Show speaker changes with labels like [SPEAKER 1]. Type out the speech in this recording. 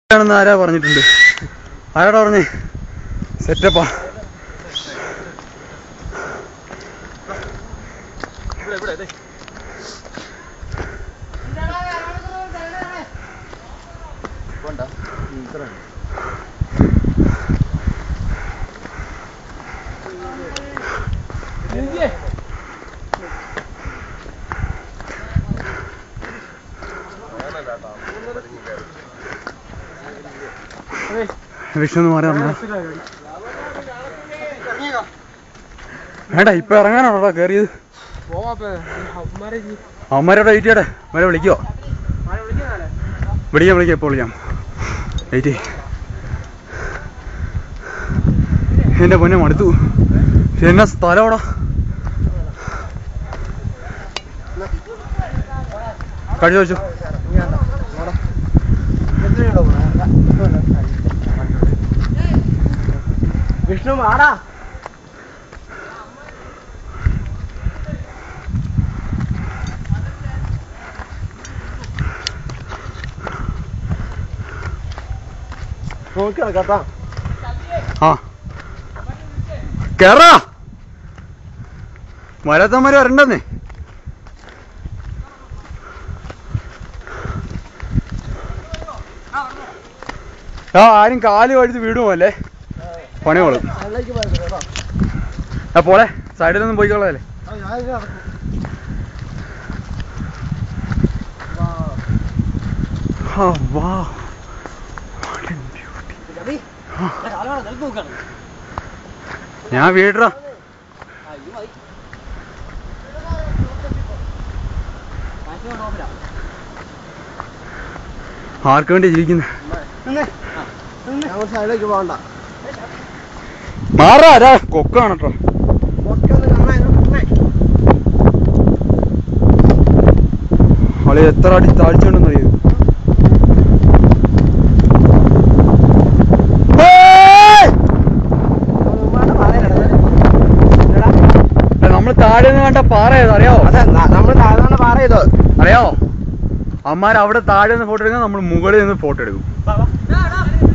[SPEAKER 1] ആണെന്ന് ആരാ പറഞ്ഞിട്ടുണ്ട് ആരാടാ പറഞ്ഞേ സെറ്റപ്പാ വിഷ്ണു എന്ന് പറയാ വേണ്ട ഇപ്പൊ ഇറങ്ങാനാണോടാ കേറിയത് അവന്മാരോടെ വെയിറ്റ് ചെയ്യട്ടെ അവരെ വിളിക്കോ വിളിക്കാം വിളിക്കാം ഇപ്പോൾ വിളിക്കാം വെയിറ്റ് എന്റെ പൊന്നെ മടുത്തു പക്ഷെ എന്നാ സ്ഥലം അവിടെ കഴിച്ചു വെച്ചു
[SPEAKER 2] വിഷ്ണു വാടാ നോക്കി കേട്ടാ
[SPEAKER 1] ആ കേറാ വരാത്തമാര് വരണ്ടെന്നേ ആ ആരും കാല് കഴുത്ത് വീടുമല്ലേ പണിയോളും
[SPEAKER 2] അതിലേക്ക് പോയത് കേട്ടോ
[SPEAKER 1] ആ പോളെ സൈഡിലൊന്നും പോയിക്കൊള്ളാല്ലേ
[SPEAKER 2] ആ, ഞാൻ ഇതിൽ നടക്കും.
[SPEAKER 1] ആ വാ
[SPEAKER 2] ഗബി, ഞാൻ കാല് വേണം, നിലത്ത് നോക്കാണ്.
[SPEAKER 1] ഞാൻ വീടറാ
[SPEAKER 2] ആ, ഇത് മതി. മാക്സിമം നോക്കില്ല.
[SPEAKER 1] ആർക്ക് വേണ്ടി ജീവിക്കുന്നത്
[SPEAKER 2] നിന്നെ. ആ, നിന്നെ. ഞങ്ങൾ സൈഡിലേക്ക് പോകണ്ട
[SPEAKER 1] മാറാ ആരാ കൊക്കാണ് കേട്ടോ
[SPEAKER 2] ഒക്കെ ഒന്ന് കാണാൻ ഇങ്ങോട്ട് വന്നേ.
[SPEAKER 1] അവള് എത്ര അടി താഴ്ചയുണ്ടെന്ന് അറിയോ
[SPEAKER 2] ഉമ്മാടെ പാറയിലാണ് ഇത്. എടാ,
[SPEAKER 1] നമ്മൾ താഴെ നിന്ന് കണ്ട പാറ ഏതാ അറിയാവോ
[SPEAKER 2] അതെ ന- നമ്മള് താഴ്ന്ന പാറ ചെയ്തോ
[SPEAKER 1] അറിയാവോ അമ്മാർ അവിടെ താഴെ നിന്ന് ഫോട്ടോ എടുക്കാൻ നമ്മൾ മുകളിൽ നിന്ന് ഫോട്ടോ എടുക്കും
[SPEAKER 2] വാ, വാ.